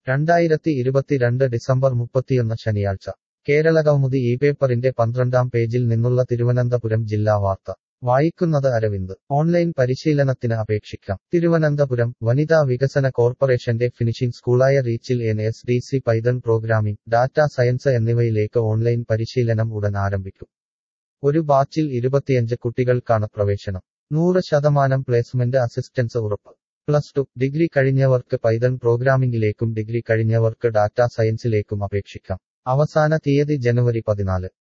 രണ്ടായിരത്തി ഇരുപത്തിരണ്ട് ഡിസംബർ മുപ്പത്തിയൊന്ന് ശനിയാഴ്ച കേരളകൗമുദി ഈ പേപ്പറിന്റെ പന്ത്രണ്ടാം പേജിൽ നിന്നുള്ള തിരുവനന്തപുരം ജില്ലാ വാർത്ത വായിക്കുന്നത് അരവിന്ദ് ഓൺലൈൻ പരിശീലനത്തിന് അപേക്ഷിക്കാം തിരുവനന്തപുരം വനിതാ വികസന കോർപ്പറേഷന്റെ ഫിനിഷിംഗ് സ്കൂളായ റീച്ചിൽ N S D C Python programming data science എന്നിവയിലേക്ക് ഓൺലൈൻ പരിശീലനം ഉടൻ ആരംഭിക്കും ഒരു ബാച്ചിൽ ഇരുപത്തിയഞ്ച് കുട്ടികൾക്കാണ് പ്രവേശനം നൂറ് ശതമാനം പ്ലേസ്മെന്റ് അസിസ്റ്റൻസ് ഉറപ്പ് പ്ലസ് ടു ഡിഗ്രി കഴിഞ്ഞവർക്ക് പൈതൺ പ്രോഗ്രാമിംഗിലേക്കും ഡിഗ്രി കഴിഞ്ഞവർക്ക് ഡാറ്റാ സയൻസിലേക്കും അപേക്ഷിക്കാം അവസാന തീയതി ജനുവരി പതിനാല്